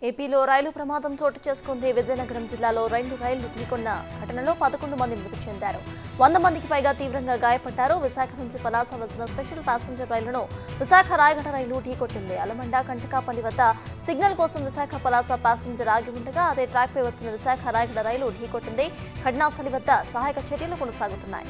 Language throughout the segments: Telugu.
ఏపీలో రైలు ప్రమాదం చోటు చేసుకుంది విజయనగరం జిల్లాలో రెండు రైళ్లు ఢీకొన్న ఘటనలో పదకొండు మంది మృతి చెందారు వంద మందికి పైగా తీవ్రంగా గాయపడ్డారు విశాఖ నుంచి పలాస వెళ్తున్న స్పెషల్ ప్యాసింజర్ రైలును విశాఖ రాయగడ రైలు ఢీకొట్టింది అలమండ కంటకాపల్లి వద్ద సిగ్నల్ కోసం విశాఖ పలాస ప్యాసింజర్ ఆగి ఉండగా అదే ట్రాక్పై వచ్చిన విశాఖ రాయగడ రైలు ఢీకొట్టింది ఘటనాస్థలి వద్ద సహాయక చర్యలు కొనసాగుతున్నాయి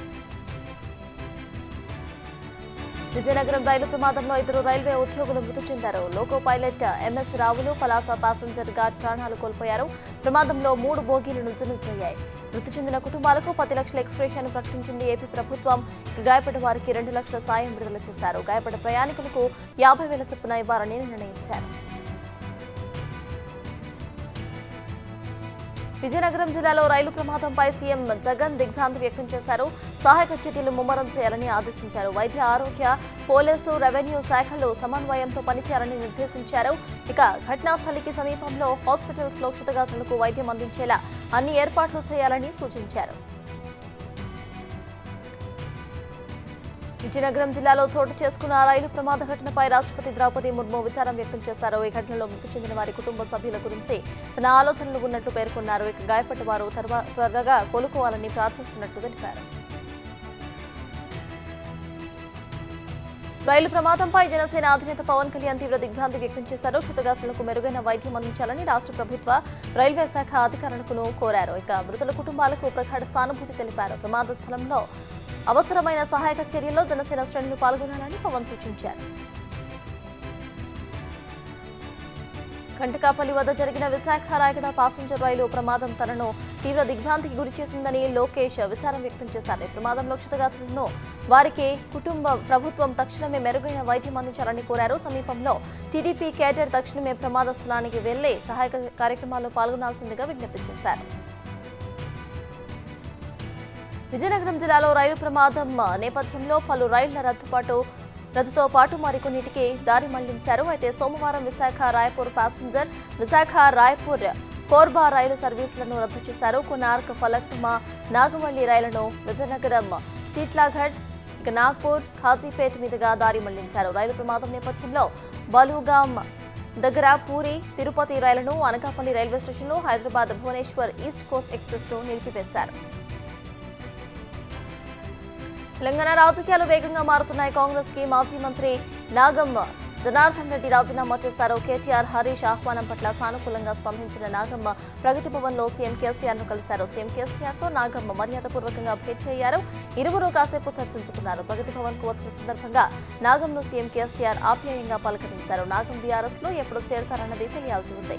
విజయనగరం రైలు ప్రమాదంలో ఇద్దరు రైల్వే ఉద్యోగులు మృతి చెందారు loco pilot MS Ravulu Palasa passenger guard ప్రాణాలు కోల్పోయారు ప్రమాదంలో మూడు బోగీలు నుజ్జునుజ్జయ్యాయి మృతి చెందిన కుటుంబాలకు పది లక్షల ఎక్స్ప్రెషన్ ప్రకటించింది ఏపీ ప్రభుత్వం ఇక గాయపడ్డ వారికి రెండు లక్షల సాయం విడుదల చేశారు గాయపడ్డ ప్రయాణికులకు యాభై వేల చొప్పున ఇవ్వాలని నిర్ణయించారు విజయనగరం జిల్లాలో రైలు ప్రమాదంపై సీఎం జగన్ దిగ్భ్రాంతి వ్యక్తం చేశారు సహాయక చర్యలు ముమ్మరం చేయాలని ఆదేశించారు వైద్య ఆరోగ్య పోలీసు రెవెన్యూ శాఖలు సమన్వయంతో పనిచేయాలని నిర్దేశించారు ఇక ఘటనాస్థలికి సమీపంలో హాస్పిటల్స్ లో క్షతగాత్రులకు వైద్యం అందించేలా అన్ని ఏర్పాట్లు చేయాలని సూచించారు విజయనగరం జిల్లాలో చోటు చేసుకున్న రైలు ప్రమాద ఘటనపై రాష్ట్రపతి ద్రౌపది ముర్ము విచారం వ్యక్తం చేశారు ఈ ఘటనలో మృతి చెందిన వారి కుటుంబ సభ్యుల గురించి తన ఆలోచనలు ఉన్నట్లు పేర్కొన్నారు ఇక గాయపడ్డ వారు తర్వా- త్వరగా కోలుకోవాలని ప్రార్థిస్తున్నట్లు తెలిపారు రైలు ప్రమాదంపై జనసేన అధినేత పవన్ కళ్యాణ్ తీవ్ర దిగ్భ్రాంతి వ్యక్తం చేశారు క్షతగాత్రులకు మెరుగైన వైద్యం అందించాలని రాష్ట్ర ప్రభుత్వ రైల్వే శాఖ అధికారులకు కోరారు ఇక మృతుల కుటుంబాలకు ప్రగాఢ సానుభూతి తెలిపారు ప్రమాద స్థలంలో అవసరమైన సహాయక చర్యల్లో జనసేన శ్రేణులు పాల్గొనాలని పవన్ సూచించారు కంటకాపల్లి వద్ద జరిగిన విశాఖ రాయగడ ప్యాసింజర్ రైలు ప్రమాదం తనను తీవ్ర దిగ్భ్రాంతికి గురిచేసిందని లోకేష్ విచారం వ్యక్తం చేశారు ఈ ప్రమాదంలో క్షతగాత్రులను వారికి కుటుంబ ప్రభుత్వం తక్షణమే మెరుగైన వైద్యం అందించాలని కోరారు సమీపంలో టీడీపీ కేడర్ తక్షణమే ప్రమాద స్థలానికి వెళ్లి సహాయక కార్యక్రమాల్లో పాల్గొనాల్సిందిగా విజ్ఞప్తి చేశారు విజయనగరం జిల్లాలో రైలు ప్రమాదం నేపథ్యంలో పలు రైళ్ల రద్దుపాటు రద్దుతో పాటు మరికొన్నిటికి దారి మళ్లించారు అయితే సోమవారం విశాఖ రాయపూర్ ప్యాసింజర్ విశాఖ రాయపూర్ కోర్బా రైలు సర్వీసులను రద్దు చేశారు కొనార్క్ ఫలక్నుమా నాగవల్లి రైళ్లను విజయనగరం టీట్లాఘడ్ ఇక నాగ్పూర్ ఖాజీపేట్ మీదుగా దారి మళ్లించారు రైలు ప్రమాదం నేపథ్యంలో బలుగాం దగ్గర పూరి తిరుపతి రైళ్లను అనకాపల్లి రైల్వే స్టేషన్లో హైదరాబాద్ భువనేశ్వర్ ఈస్ట్ కోస్ట్ ఎక్స్ప్రెస్ను నిలిపివేశారు తెలంగాణ రాజకీయాలు వేగంగా మారుతున్నాయి కాంగ్రెస్ కి మాజీ మంత్రి నాగం జనార్దన్ రెడ్డి రాజీనామా చేశారు కేటీఆర్ హరీష్ ఆహ్వానం పట్ల సానుకూలంగా స్పందించిన నాగమ్మ ప్రగతి భవన్ లో సీఎం కేసీఆర్ ను కలిశారు సీఎం కేసీఆర్ తో నాగమ్మ మర్యాదపూర్వకంగా భేటీ అయ్యారు ఇరువురు కాసేపు చర్చించుకున్నారు ప్రగతి భవన్ కు వచ్చిన సందర్భంగా నాగంను సీఎం కేసీఆర్ ఆప్యాయంగా పలకరించారు నాగం బీఆర్ఎస్ లో ఎప్పుడు చేరతారన్నది తెలియాల్సి ఉంది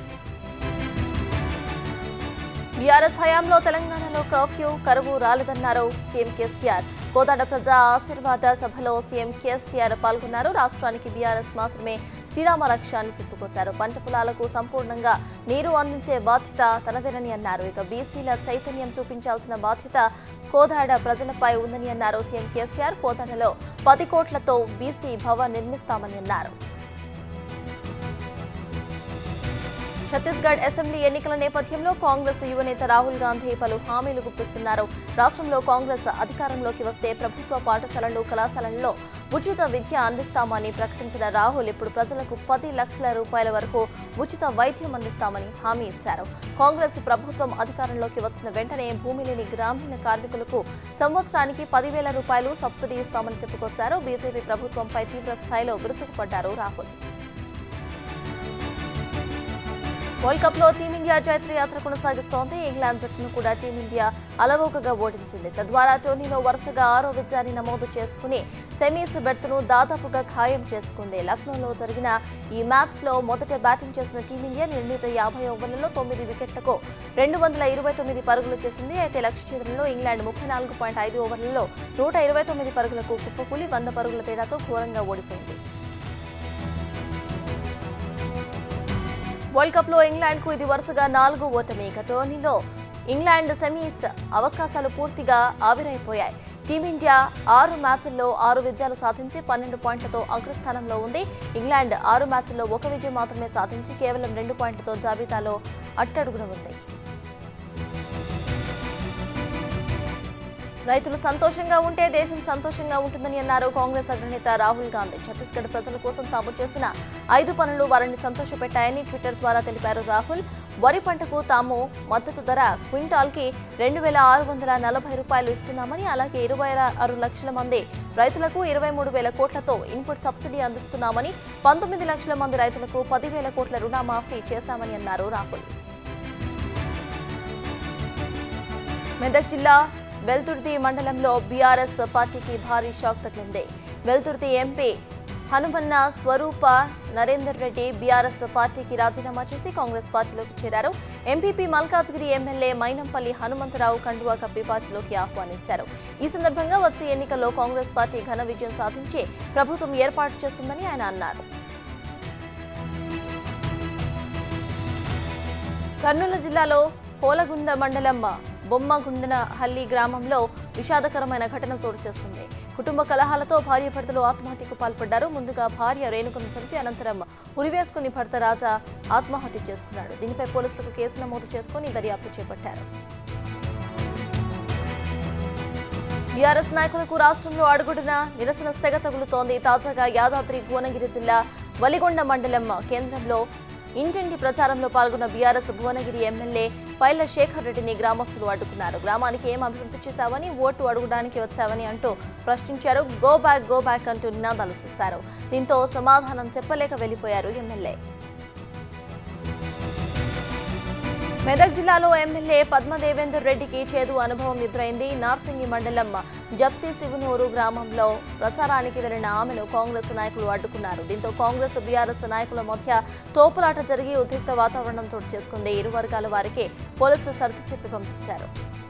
బీఆర్ఎస్ హయాంలో తెలంగాణలో కర్ఫ్యూ కరువు రాలేదన్నారు సీఎం కేసీఆర్ కోదాడ ప్రజా ఆశీర్వాద సభలో సీఎం కేసీఆర్ పాల్గొన్నారు రాష్ట్రానికి బీఆర్ఎస్ మాత్రమే శ్రీరామ రక్ష అని చెప్పుకొచ్చారు పంట పొలాలకు సంపూర్ణంగా నీరు అందించే బాధ్యత తనదేనని అన్నారు ఇక బీసీల చైతన్యం చూపించాల్సిన బాధ్యత కోదాడ ప్రజలపై ఉందని అన్నారు సీఎం కేసీఆర్ కోదాడలో పది కోట్లతో బీసీ భవన్ నిర్మిస్తామని అన్నారు ఛత్తీస్గఢ్ అసెంబ్లీ ఎన్నికల నేపథ్యంలో కాంగ్రెస్ యువనేత రాహుల్ గాంధీ పలు హామీలు గుప్పిస్తున్నారు రాష్ట్రంలో కాంగ్రెస్ అధికారంలోకి వస్తే ప్రభుత్వ పాఠశాలలు కళాశాలల్లో ఉచిత విద్య అందిస్తామని ప్రకటించిన రాహుల్ ఇప్పుడు ప్రజలకు పది లక్షల రూపాయల వరకు ఉచిత వైద్యం అందిస్తామని హామీ ఇచ్చారు కాంగ్రెస్ ప్రభుత్వం అధికారంలోకి వచ్చిన వెంటనే భూమి లేని గ్రామీణ కార్మికులకు సంవత్సరానికి పదివేల రూపాయలు సబ్సిడీ ఇస్తామని చెప్పుకొచ్చారు బీజేపీ ప్రభుత్వంపై తీవ్ర స్థాయిలో విరుచుకుపడ్డారు రాహుల్ వరల్డ్ కప్ లో టీమిండియా జైత్ర యాత్ర కొనసాగిస్తోంది ఇంగ్లాండ్ జట్టును కూడా టీమిండియా అలవోకగా ఓడించింది తద్వారా టోర్నీలో వరుసగా ఆరో విజయాన్ని నమోదు చేసుకుని సెమీస్ బెర్త్ను దాదాపుగా ఖాయం చేసుకుంది లక్నోలో జరిగిన ఈ మ్యాచ్ లో మొదట బ్యాటింగ్ చేసిన టీమిండియా నిర్ణీత యాభై ఓవర్లలో తొమ్మిది వికెట్లకు రెండు వందల ఇరవై తొమ్మిది పరుగులు చేసింది అయితే లక్ష్య ఛేదనలో ఇంగ్లాండ్ ముప్పై నాలుగు పాయింట్ ఐదు ఓవర్లలో నూట ఇరవై తొమ్మిది పరుగులకు కుప్పకూలి వంద పరుగుల తేడాతో ఘోరంగా ఓడిపోయింది వరల్డ్ కప్ లో ఇంగ్లాండ్ కు ఇది వరుసగా నాలుగో ఓటమి ఇక టోర్నీలో ఇంగ్లాండ్ సెమీస్ అవకాశాలు పూర్తిగా ఆవిరైపోయాయి టీమిండియా ఆరు మ్యాచ్ల్లో ఆరు విజయాలు సాధించి పన్నెండు పాయింట్లతో అగ్రస్థానంలో ఉంది ఇంగ్లాండ్ ఆరు మ్యాచ్ల్లో ఒక విజయం మాత్రమే సాధించి కేవలం రెండు పాయింట్లతో జాబితాలో అట్టడుగున ఉంది రైతులు సంతోషంగా ఉంటే దేశం సంతోషంగా ఉంటుందని అన్నారు కాంగ్రెస్ అగ్రనేత రాహుల్ గాంధీ ఛత్తీస్గఢ్ ప్రజల కోసం తాము చేసిన ఐదు పనులు వారిని సంతోషపెట్టాయని ట్విట్టర్ ద్వారా తెలిపారు రాహుల్ వరి పంటకు తాము మద్దతు ధర క్వింటాల్కి రెండు వేల ఆరు వందల నలభై రూపాయలు ఇస్తున్నామని అలాగే ఇరవై ఆరు లక్షల మంది రైతులకు ఇరవై మూడు వేల కోట్లతో ఇన్పుట్ సబ్సిడీ అందిస్తున్నామని పంతొమ్మిది లక్షల మంది రైతులకు పదివేల కోట్ల రుణమాఫీ చేస్తామని అన్నారు రాహుల్ మెదక్ జిల్లా వెల్తుర్తి మండలంలో బీఆర్ఎస్ పార్టీకి భారీ షాక్ తగిలింది వెల్తుర్తి ఎంపీ హనుమన్న స్వరూప నరేందర్ రెడ్డి బీఆర్ఎస్ పార్టీకి రాజీనామా చేసి కాంగ్రెస్ పార్టీలోకి చేరారు ఎంపీపీ మల్కాజ్గిరి ఎమ్మెల్యే మైనంపల్లి హనుమంతరావు కండువా కప్పి పార్టీలోకి ఆహ్వానించారు ఈ సందర్భంగా వచ్చే ఎన్నికల్లో కాంగ్రెస్ పార్టీ ఘన విజయం సాధించి ప్రభుత్వం ఏర్పాటు చేస్తుందని ఆయన అన్నారు కర్నూలు జిల్లాలో పోలగుండ మండలం బొమ్మగుండనహల్లి గ్రామంలో విషాదకరమైన ఘటన చోటు చేసుకుంది కుటుంబ కలహాలతో భార్య భర్తలు ఆత్మహత్యకు పాల్పడ్డారు ముందుగా భార్య రేణుకను చంపి అనంతరం ఉరివేసుకుని భర్త రాజా ఆత్మహత్య చేసుకున్నాడు దీనిపై పోలీసులకు కేసు నమోదు చేసుకుని దర్యాప్తు చేపట్టారు బీఆర్ఎస్ నాయకులకు రాష్ట్రంలో అడుగుడున నిరసన సెగ తగులుతోంది తాజాగా యాదాద్రి భువనగిరి జిల్లా వలిగొండ మండలం కేంద్రంలో ఇంటింటి ప్రచారంలో పాల్గొన్న బీఆర్ఎస్ భువనగిరి ఎమ్మెల్యే పైల శేఖర్ రెడ్డిని గ్రామస్తులు అడ్డుకున్నారు గ్రామానికి ఏం అభివృద్ధి చేశావని ఓటు అడుగుడానికి వచ్చావని అంటూ ప్రశ్నించారు గో బ్యాక్ గో బ్యాక్ అంటూ నినాదాలు చేశారు దీంతో సమాధానం చెప్పలేక వెళ్లిపోయారు ఎమ్మెల్యే మెదక్ జిల్లాలో ఎమ్మెల్యే పద్మదేవేందర్ రెడ్డికి చేదు అనుభవం ఎదురైంది నార్సింగి మండలం జప్తి శివనూరు గ్రామంలో ప్రచారానికి వెళ్లిన ఆమెను కాంగ్రెస్ నాయకులు అడ్డుకున్నారు దీంతో కాంగ్రెస్ బీఆర్ఎస్ నాయకుల మధ్య తోపులాట జరిగి ఉద్రిక్త వాతావరణం చోటు చేసుకుంది ఇరు వర్గాల వారికి పోలీసులు సర్ది చెప్పి పంపించారు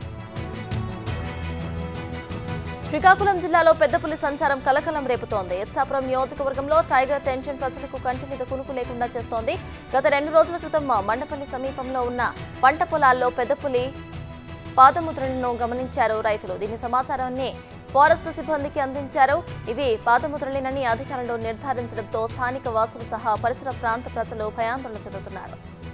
శ్రీకాకుళం జిల్లాలో పెద్ద పులి సంచారం కలకలం రేపుతోంది ఎచ్చాపురం నియోజకవర్గంలో టైగర్ టెన్షన్ ప్రజలకు కంటి మీద కునుకు లేకుండా చేస్తోంది గత రెండు రోజుల క్రితం మండపల్లి సమీపంలో ఉన్న పంట పొలాల్లో పెద్ద పులి పాదముద్రలను గమనించారు రైతులు దీని సమాచారాన్ని ఫారెస్ట్ సిబ్బందికి అందించారు ఇవి పాదముద్రలేనని అధికారులు నిర్ధారించడంతో స్థానిక వాసులు సహా పరిసర ప్రాంత ప్రజలు భయాందోళన చెందుతున్నారు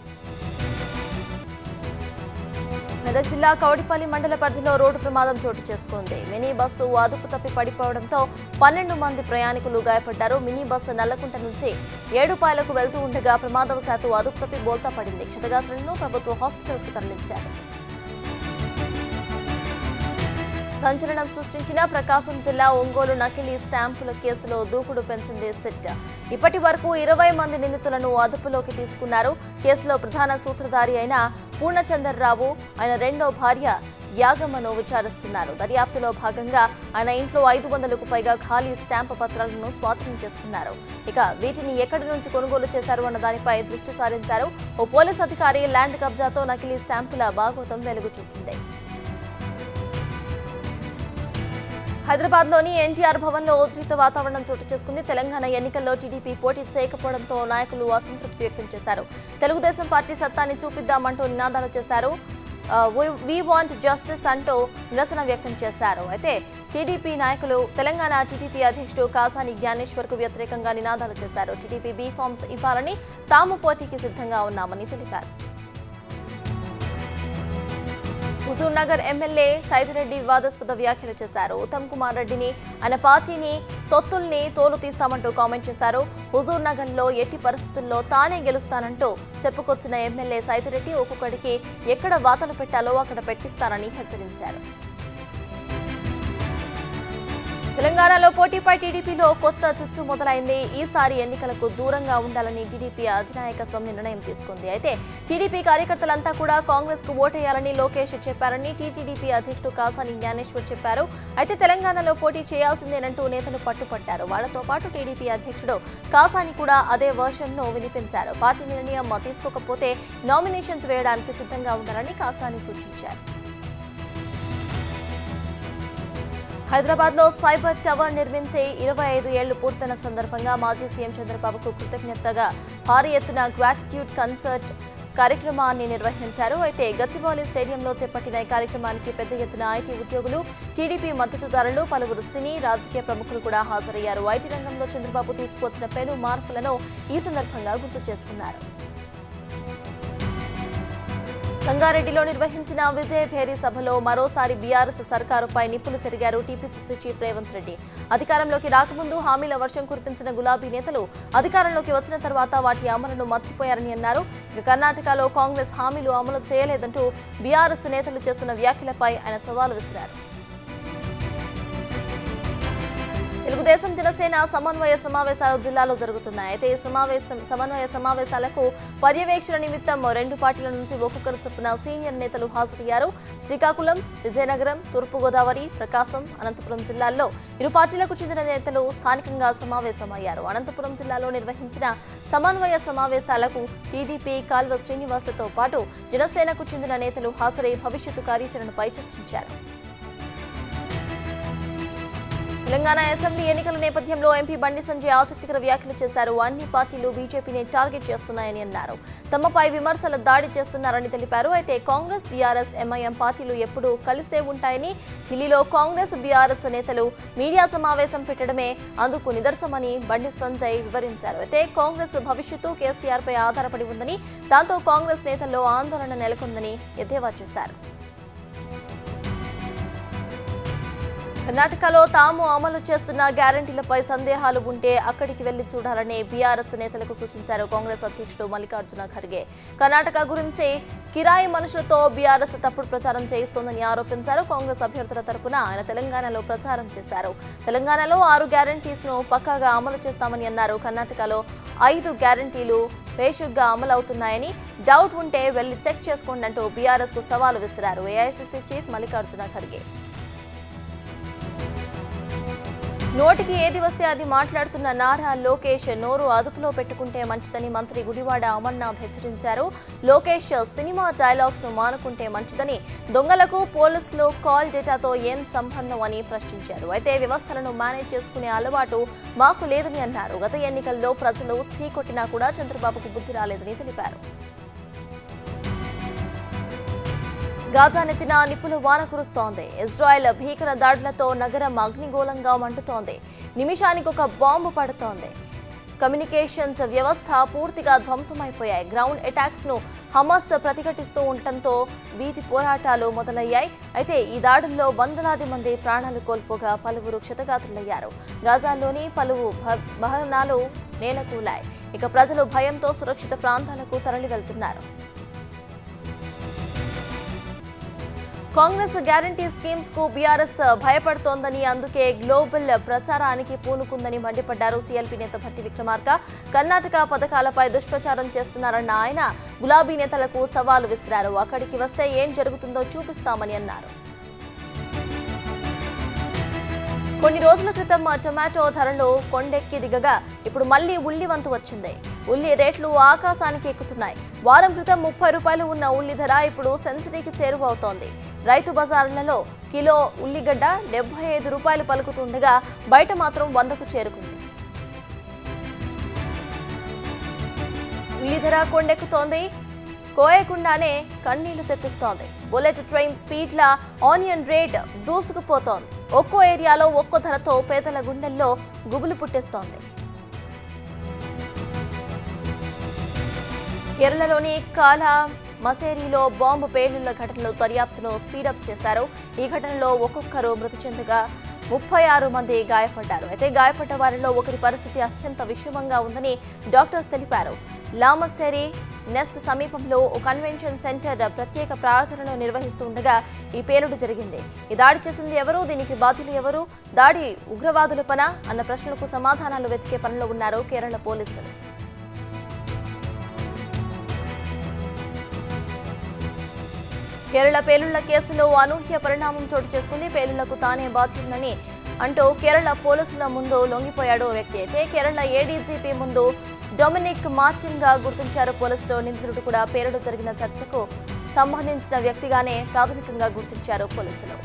మెదక్ జిల్లా కౌడిపల్లి మండల పరిధిలో రోడ్డు ప్రమాదం చోటు చేసుకుంది మినీ బస్సు అదుపు తప్పి పడిపోవడంతో పన్నెండు మంది ప్రయాణికులు గాయపడ్డారు మినీ బస్సు నల్లకుంట నుంచి ఏడుపాయలకు వెళ్తూ ఉండగా ప్రమాదవశాత్తు అదుపు తప్పి బోల్తా పడింది క్షతగాత్రులను ప్రభుత్వ హాస్పిటల్స్ కు తరలించారు సంచలనం సృష్టించిన ప్రకాశం జిల్లా ఒంగోలు నకిలీ స్టాంపుల కేసులో దూకుడు పెంచింది సిట్ ఇప్పటి వరకు ఇరవై మంది నిందితులను అదుపులోకి తీసుకున్నారు కేసులో ప్రధాన సూత్రధారి అయిన పూర్ణచందర్రావు ఆయన రెండో భార్య యాగమ్మను విచారిస్తున్నారు దర్యాప్తులో భాగంగా ఆయన ఇంట్లో ఐదు వందలకు పైగా ఖాళీ స్టాంపు పత్రాలను స్వాధీనం చేసుకున్నారు ఇక వీటిని ఎక్కడి నుంచి కొనుగోలు చేశారు అన్న దానిపై దృష్టి సారించారు ఓ పోలీస్ అధికారి ల్యాండ్ కబ్జాతో నకిలీ స్టాంపుల భాగోతం వెలుగు చూసింది హైదరాబాద్ లోని ఎన్టీఆర్ భవన్ లో ఉద్రిక్త వాతావరణం చోటు చేసుకుంది తెలంగాణ ఎన్నికల్లో టీడీపీ పోటీ చేయకపోవడంతో నాయకులు అసంతృప్తి వ్యక్తం చేశారు తెలుగుదేశం పార్టీ సత్తాన్ని చూపిద్దామంటూ నినాదాలు చేశారు వి వాంట్ జస్టిస్ అంటూ నిరసన వ్యక్తం చేశారు అయితే టీడీపీ నాయకులు తెలంగాణ టీడీపీ అధ్యక్షుడు కాసాని జ్ఞానేశ్వర్ కు వ్యతిరేకంగా నినాదాలు చేశారు టీడీపీ బీ ఫార్మ్స్ ఇవ్వాలని తాము పోటీకి సిద్ధంగా ఉన్నామని తెలిపారు హుజూర్ నగర్ ఎమ్మెల్యే సైదిరెడ్డి వివాదాస్పద వ్యాఖ్యలు చేశారు ఉత్తమ్ కుమార్ రెడ్డిని ఆయన పార్టీని తొత్తుల్ని తోలు తీస్తామంటూ కామెంట్ చేశారు హుజూర్ నగర్ లో ఎట్టి పరిస్థితుల్లో తానే గెలుస్తానంటూ చెప్పుకొచ్చిన ఎమ్మెల్యే సైదిరెడ్డి ఒక్కొక్కడికి ఎక్కడ వాతలు పెట్టాలో అక్కడ పెట్టిస్తానని హెచ్చరించారు తెలంగాణలో పోటీపై టీడీపీలో కొత్త చిచ్చు మొదలైంది ఈసారి ఎన్నికలకు దూరంగా ఉండాలని టీడీపీ అధినాయకత్వం నిర్ణయం తీసుకుంది అయితే టీడీపీ కార్యకర్తలంతా కూడా కాంగ్రెస్ కు ఓటేయాలని లోకేష్ చెప్పారని టీటీడీపీ అధ్యక్షుడు కాసాని జ్ఞానేశ్వర్ చెప్పారు అయితే తెలంగాణలో పోటీ చేయాల్సిందేనంటూ నేతలు పట్టుపట్టారు వాళ్లతో పాటు టీడీపీ అధ్యక్షుడు కాసాని కూడా అదే వర్షన్ ను వినిపించారు పార్టీ నిర్ణయం తీసుకోకపోతే నామినేషన్స్ వేయడానికి సిద్ధంగా ఉండాలని కాసాని సూచించారు హైదరాబాద్ లో సైబర్ టవర్ నిర్మించి ఇరవై ఐదు ఏళ్లు పూర్తయిన సందర్భంగా మాజీ సీఎం చంద్రబాబుకు కృతజ్ఞతగా భారీ ఎత్తున గ్రాటిట్యూడ్ కన్సర్ట్ కార్యక్రమాన్ని నిర్వహించారు అయితే గచ్చిబౌలి స్టేడియంలో చేపట్టిన ఈ కార్యక్రమానికి పెద్ద ఎత్తున ఐటీ ఉద్యోగులు టీడీపీ మద్దతుదారులు పలువురు సినీ రాజకీయ ప్రముఖులు కూడా హాజరయ్యారు ఐటీ రంగంలో చంద్రబాబు తీసుకువచ్చిన పెను మార్పులను ఈ సందర్భంగా గుర్తు చేసుకున్నారు సంగారెడ్డిలో నిర్వహించిన విజయ భేరీ సభలో మరోసారి బీఆర్ఎస్ సర్కారుపై నిప్పులు చెరిగారు టీపీసీసీ చీఫ్ రేవంత్ రెడ్డి అధికారంలోకి రాకముందు హామీల వర్షం కురిపించిన గులాబీ నేతలు అధికారంలోకి వచ్చిన తర్వాత వాటి అమలును మర్చిపోయారని అన్నారు ఇక కర్ణాటకలో కాంగ్రెస్ హామీలు అమలు చేయలేదంటూ బీఆర్ఎస్ నేతలు చేస్తున్న వ్యాఖ్యలపై ఆయన సవాలు విసిరారు తెలుగుదేశం జనసేన సమన్వయ సమావేశాలు జిల్లాలో జరుగుతున్నాయి అయితే ఈ సమావేశం సమన్వయ సమావేశాలకు పర్యవేక్షణ నిమిత్తం రెండు పార్టీల నుంచి ఒక్కొక్కరు చొప్పున సీనియర్ నేతలు హాజరయ్యారు శ్రీకాకుళం విజయనగరం తూర్పుగోదావరి ప్రకాశం అనంతపురం జిల్లాల్లో ఇరు పార్టీలకు చెందిన నేతలు స్థానికంగా సమావేశమయ్యారు అనంతపురం జిల్లాలో నిర్వహించిన సమన్వయ సమావేశాలకు టీడీపీ కాల్వ శ్రీనివాసులతో పాటు జనసేనకు చెందిన నేతలు హాజరై భవిష్యత్తు కార్యాచరణపై చర్చించారు తెలంగాణ అసెంబ్లీ ఎన్నికల నేపథ్యంలో ఎంపీ బండి సంజయ్ ఆసక్తికర వ్యాఖ్యలు చేశారు అన్ని పార్టీలు బీజేపీని టార్గెట్ చేస్తున్నాయని అన్నారు తమపై విమర్శల దాడి చేస్తున్నారని తెలిపారు అయితే కాంగ్రెస్ బీఆర్ఎస్ ఎంఐఎం పార్టీలు ఎప్పుడూ కలిసే ఉంటాయని ఢిల్లీలో కాంగ్రెస్ బీఆర్ఎస్ నేతలు మీడియా సమావేశం పెట్టడమే అందుకు నిదర్శనమని బండి సంజయ్ వివరించారు అయితే కాంగ్రెస్ భవిష్యత్తు కేసీఆర్ పై ఆధారపడి ఉందని దాంతో కాంగ్రెస్ నేతల్లో ఆందోళన నెలకొందని ఎద్దేవా చేశారు కర్ణాటకలో తాము అమలు చేస్తున్న గ్యారంటీలపై సందేహాలు ఉంటే అక్కడికి వెళ్లి చూడాలని బీఆర్ఎస్ నేతలకు సూచించారు కాంగ్రెస్ అధ్యక్షుడు మల్లికార్జున ఖర్గే కర్ణాటక గురించి కిరాయి మనుషులతో బీఆర్ఎస్ తప్పుడు ప్రచారం చేయిస్తోందని ఆరోపించారు కాంగ్రెస్ అభ్యర్థుల తరపున ఆయన తెలంగాణలో ప్రచారం చేశారు తెలంగాణలో ఆరు గ్యారంటీస్ ను పక్కాగా అమలు చేస్తామని అన్నారు కర్ణాటకలో ఐదు గ్యారంటీలు పేషుగ్గా అమలవుతున్నాయని డౌట్ ఉంటే వెళ్లి చెక్ చేసుకోండి అంటూ బీఆర్ఎస్ కు సవాలు విసిరారు ఏఐసీసీ చీఫ్ మల్లికార్జున ఖర్గే నోటికి ఏది వస్తే అది మాట్లాడుతున్న నారా లోకేష్ నోరు అదుపులో పెట్టుకుంటే మంచిదని మంత్రి గుడివాడ అమర్నాథ్ హెచ్చరించారు లోకేష్ సినిమా డైలాగ్స్ ను మానుకుంటే మంచిదని దొంగలకు పోలీసులు కాల్ డేటాతో ఏం సంబంధం అని ప్రశ్నించారు అయితే వ్యవస్థలను మేనేజ్ చేసుకునే అలవాటు మాకు లేదని అన్నారు గత ఎన్నికల్లో ప్రజలు చీకొట్టినా కూడా చంద్రబాబుకు బుద్ధి రాలేదని తెలిపారు గాజా నెత్తిన నిప్పుల వాన కురుస్తోంది ఇజ్రాయెల్ భీకర దాడులతో నగరం అగ్నిగోళంగా మండుతోంది నిమిషానికి ఒక బాంబు పడుతోంది కమ్యూనికేషన్స్ వ్యవస్థ పూర్తిగా ధ్వంసమైపోయాయి గ్రౌండ్ అటాక్స్ ను హమాస్ ప్రతిఘటిస్తూ ఉండటంతో వీధి పోరాటాలు మొదలయ్యాయి అయితే ఈ దాడుల్లో వందలాది మంది ప్రాణాలు కోల్పోగా పలువురు క్షతగాత్రులయ్యారు గాజాలోని పలు భ- భవనాలు నేలకూలాయి ఇక ప్రజలు భయంతో సురక్షిత ప్రాంతాలకు తరలి వెళ్తున్నారు కాంగ్రెస్ గ్యారంటీ స్కీమ్స్ కు బీఆర్ఎస్ భయపడుతోందని అందుకే గ్లోబల్ ప్రచారానికి పూనుకుందని మండిపడ్డారు సీఎల్పీ నేత భట్టి విక్రమార్క కర్ణాటక పథకాలపై దుష్ప్రచారం చేస్తున్నారన్న ఆయన గులాబీ నేతలకు సవాలు విసిరారు అక్కడికి వస్తే ఏం జరుగుతుందో చూపిస్తామని అన్నారు కొన్ని రోజుల క్రితం టొమాటో ధరలు కొండెక్కి దిగగా ఇప్పుడు మళ్ళీ ఉల్లి వంతు వచ్చింది ఉల్లి రేట్లు ఆకాశానికి ఎక్కుతున్నాయి వారం క్రితం ముప్పై రూపాయలు ఉన్న ఉల్లి ధర ఇప్పుడు సెంచరీకి చేరువవుతోంది రైతు బజార్లలో కిలో ఉల్లిగడ్డ డెబ్బై ఐదు రూపాయలు పలుకుతుండగా బయట మాత్రం వందకు చేరుకుంది ఉల్లి ధర కొండెక్కుతోంది కోయకుండానే కన్నీళ్లు తెప్పిస్తోంది బుల్లెట్ ట్రైన్ స్పీడ్ల ఆనియన్ రేట్ దూసుకుపోతోంది ఒక్కో ఏరియాలో ఒక్కో ధరతో పేదల గుండెల్లో గుబులు పుట్టిస్తోంది కేరళలోని కాలా మసేరిలో బాంబు పేలుళ్ల ఘటనలో దర్యాప్తును స్పీడప్ చేశారు ఈ ఘటనలో ఒక్కొక్కరు మృతి చెందగా ముప్పై ఆరు మంది గాయపడ్డారు అయితే గాయపడ్డ వారిలో ఒకరి పరిస్థితి అత్యంత విషమంగా ఉందని డాక్టర్స్ తెలిపారు లామసేరి నెస్ట్ సమీపంలో ఓ కన్వెన్షన్ సెంటర్ ప్రత్యేక ప్రార్థనలు నిర్వహిస్తుండగా ఈ పేలుడు జరిగింది ఈ దాడి చేసింది ఎవరు దీనికి బాధ్యులు ఎవరు దాడి ఉగ్రవాదుల పన అన్న ప్రశ్నలకు సమాధానాలు వెతికే పనిలో ఉన్నారు కేరళ పోలీసులు కేరళ పేలుళ్ల కేసులో అనూహ్య పరిణామం చోటు చేసుకుంది పేలుళ్లకు తానే బాధ్యునని అంటూ కేరళ పోలీసుల ముందు లొంగిపోయాడు ఓ వ్యక్తి అయితే కేరళ ఏడీజీపీ ముందు డొమినిక్ మార్టిన్ గా గుర్తించారు పోలీసులు నిందితుడు కూడా పేలుడు జరిగిన చర్చకు సంబంధించిన వ్యక్తిగానే ప్రాథమికంగా గుర్తించారు పోలీసులు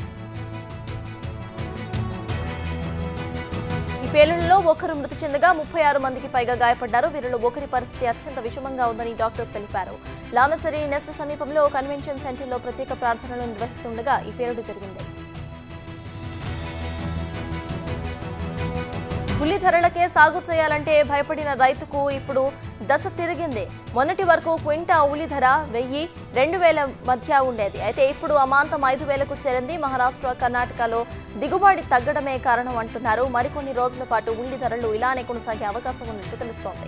ఈ పేలుళ్లలో ఒకరు మృతి చెందగా ముప్పై ఆరు మందికి పైగా గాయపడ్డారు వీరిలో ఒకరి పరిస్థితి అత్యంత విషమంగా ఉందని డాక్టర్స్ తెలిపారు లామసరి నెస్ట్ సమీపంలో కన్వెన్షన్ సెంటర్లో ప్రత్యేక ప్రార్థనలు నిర్వహిస్తుండగా ఈ పేలుడు జరిగింది ఉల్లి ధరలకే సాగు చేయాలంటే భయపడిన రైతుకు ఇప్పుడు దశ తిరిగింది మొన్నటి వరకు క్వింటా ఉల్లి ధర వెయ్యి రెండు వేల మధ్య ఉండేది అయితే ఇప్పుడు అమాంతం ఐదు వేలకు చేరింది మహారాష్ట్ర కర్ణాటకలో దిగుబడి తగ్గడమే కారణం అంటున్నారు మరికొన్ని రోజుల పాటు ఉల్లి ధరలు ఇలానే కొనసాగే అవకాశం ఉన్నట్టు తెలుస్తోంది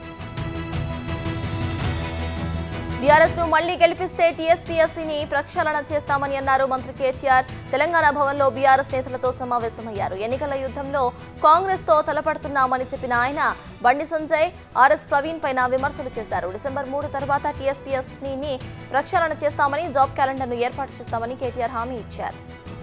బీఆర్ఎస్ ను మళ్లీ గెలిపిస్తే టీఎస్పీఎస్సీని ప్రక్షాళన చేస్తామని అన్నారు మంత్రి కేటీఆర్ తెలంగాణ భవన్లో బీఆర్ఎస్ నేతలతో సమావేశమయ్యారు ఎన్నికల యుద్ధంలో కాంగ్రెస్ తో తలపడుతున్నామని చెప్పిన ఆయన బండి సంజయ్ ఆర్ఎస్ ప్రవీణ్ పైన విమర్శలు చేశారు డిసెంబర్ మూడు తర్వాత టీఎస్పీఎస్సీని ప్రక్షాళన చేస్తామని జాబ్ క్యాలెండర్ను ఏర్పాటు చేస్తామని కేటీఆర్ హామీ ఇచ్చారు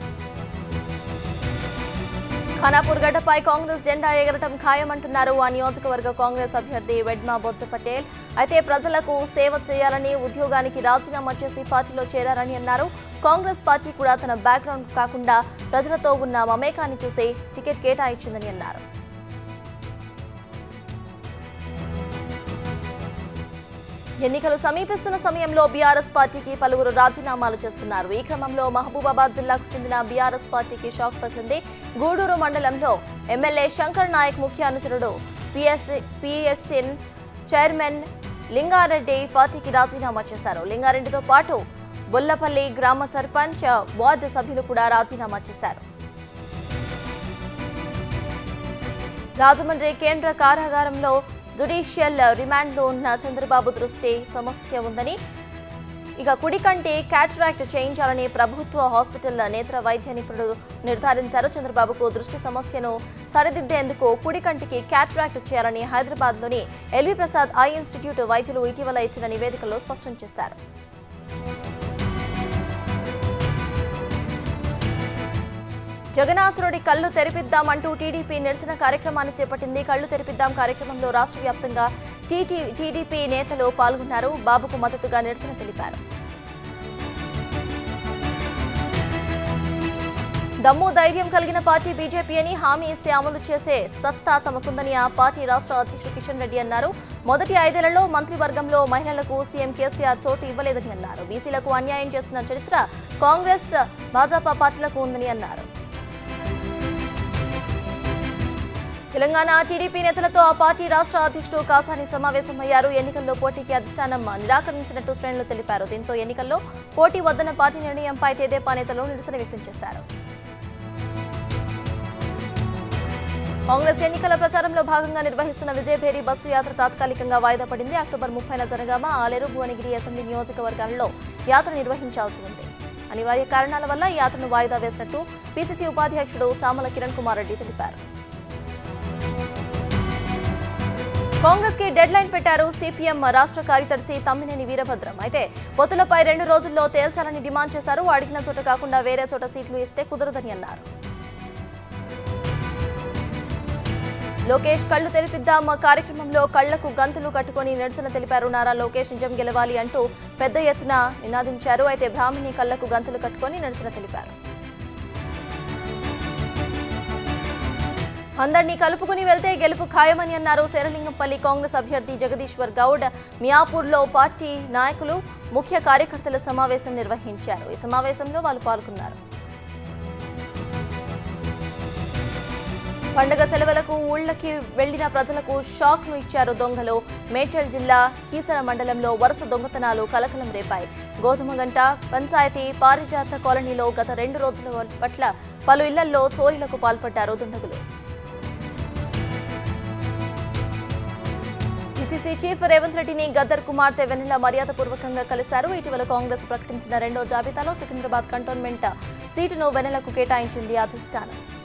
ఖానాపూర్ గడ్డపై కాంగ్రెస్ జెండా ఎగరటం ఖాయమంటున్నారు ఆ నియోజకవర్గ కాంగ్రెస్ అభ్యర్థి వెడ్మా బొజ్జ పటేల్ అయితే ప్రజలకు సేవ చేయాలని ఉద్యోగానికి రాజీనామా చేసి పార్టీలో చేరారని అన్నారు కాంగ్రెస్ పార్టీ కూడా తన బ్యాక్గ్రౌండ్ కాకుండా ప్రజలతో ఉన్న మమేకాన్ని చూసి టికెట్ కేటాయించిందని అన్నారు ఎన్నికలు సమీపిస్తున్న సమయంలో బీఆర్ఎస్ పార్టీకి పలువురు రాజీనామాలు చేస్తున్నారు ఈ క్రమంలో మహబూబాబాద్ జిల్లాకు చెందిన బీఆర్ఎస్ పార్టీకి షాక్ తగిలింది గూడూరు మండలంలో ఎమ్మెల్యే శంకర్ నాయక్ ముఖ్య అనుచరుడు పిఎస్ పిఎస్ఎన్ చైర్మన్ లింగారెడ్డి పార్టీకి రాజీనామా చేశారు లింగారెడ్డితో పాటు బొల్లపల్లి గ్రామ సర్పంచ్ వార్డు సభ్యులు కూడా రాజీనామా చేశారు రాజమండ్రి కేంద్ర కారాగారంలో జుడిషియల్ రిమాండ్లో ఉన్న చంద్రబాబు దృష్టి సమస్య ఉందని ఇక కుడి కంటి క్యాటరాక్ట్ చేయించాలని ప్రభుత్వ హాస్పిటల్ నేత్ర వైద్య నిపుణుడు నిర్ధారించారు చంద్రబాబుకు దృష్టి సమస్యను సరిదిద్దేందుకు కుడి కంటికి క్యాటరాక్ట్ చేయాలని హైదరాబాద్లోని ఎల్వి ప్రసాద్ ఐ ఇన్స్టిట్యూట్ వైద్యులు ఇటీవల ఇచ్చిన నివేదికలో స్పష్టం చేశారు జగనాసురుడి కళ్ళు తెరిపిద్దామంటూ టీడీపీ నిరసన కార్యక్రమాన్ని చేపట్టింది కళ్ళు తెరిపిద్దాం కార్యక్రమంలో రాష్ట్ర వ్యాప్తంగా టీటీ టీడీపీ నేతలు పాల్గొన్నారు బాబుకు మద్దతుగా నిరసన తెలిపారు దమ్ము ధైర్యం కలిగిన పార్టీ బీజేపీ అని హామీ ఇస్తే అమలు చేసే సత్తా తమకుందని ఆ పార్టీ రాష్ట్ర అధ్యక్షుడు కిషన్ రెడ్డి అన్నారు మొదటి ఐదేళ్లలో మంత్రివర్గంలో మహిళలకు సీఎం కేసీఆర్ చోటు ఇవ్వలేదని అన్నారు బీసీలకు అన్యాయం చేస్తున్న చరిత్ర కాంగ్రెస్ భాజపా పార్టీలకు ఉందని అన్నారు తెలంగాణ టీడీపీ నేతలతో ఆ పార్టీ రాష్ట్ర అధ్యక్షుడు కాసాని సమావేశమయ్యారు ఎన్నికల్లో పోటీకి అధిష్టానం నిరాకరించినట్టు శ్రేణులు తెలిపారు దీంతో ఎన్నికల్లో పోటీ వద్దన్న పార్టీ నిర్ణయంపై తెదేపా నేతలు నిరసన వ్యక్తం చేశారు కాంగ్రెస్ ఎన్నికల ప్రచారంలో భాగంగా నిర్వహిస్తున్న విజయభేరి బస్సు యాత్ర తాత్కాలికంగా వాయిదా పడింది అక్టోబర్ ముప్పైన జరగామ ఆలేరు భువనగిరి అసెంబ్లీ నియోజకవర్గాల్లో యాత్ర నిర్వహించాల్సి ఉంది అనివార్య కారణాల వల్ల ఈ యాత్రను వాయిదా వేసినట్టు పీసీసీ ఉపాధ్యక్షుడు చామల కిరణ్ కుమార్ రెడ్డి తెలిపారు కాంగ్రెస్ కి డెడ్ లైన్ పెట్టారు సిపిఎం రాష్ట్ర కార్యదర్శి తమ్మినేని వీరభద్రం అయితే పొత్తులపై రెండు రోజుల్లో తేల్చాలని డిమాండ్ చేశారు అడిగిన చోట కాకుండా వేరే చోట సీట్లు ఇస్తే కుదరదని అన్నారు లోకేష్ కళ్ళు తెరిపిద్దాం కార్యక్రమంలో కళ్లకు గంతులు కట్టుకొని నిరసన తెలిపారు నారా లోకేష్ నిజం గెలవాలి అంటూ పెద్ద ఎత్తున నినాదించారు అయితే బ్రాహ్మణి కళ్లకు గంతులు కట్టుకొని నిరసన తెలిపారు అందరినీ కలుపుకుని వెళ్తే గెలుపు ఖాయమని అన్నారు శేరలింగంపల్లి కాంగ్రెస్ అభ్యర్థి జగదీశ్వర్ గౌడ్ మియాపూర్లో పార్టీ నాయకులు ముఖ్య కార్యకర్తల సమావేశం నిర్వహించారు ఈ సమావేశంలో వాళ్ళు పాల్గొన్నారు పండగ సెలవులకు ఊళ్ళకి వెళ్లిన ప్రజలకు షాక్ ను ఇచ్చారు దొంగలు మేడ్చల్ జిల్లా కీసర మండలంలో వరుస దొంగతనాలు కలకలం రేపాయి గోధుమగంట పంచాయతీ పారిజాత కాలనీలో గత రెండు రోజుల పట్ల పలు ఇళ్లలో చోరీలకు పాల్పడ్డారు దుండగులు పిసిసి చీఫ్ రేవంత్ రెడ్డిని గద్దర్ కుమార్తె వెన్నెల మర్యాదపూర్వకంగా కలిశారు ఇటీవల కాంగ్రెస్ ప్రకటించిన రెండో జాబితాలో సికింద్రాబాద్ కంటోన్మెంట్ సీటును వెన్నెలకు కేటాయించింది అధిష్టానం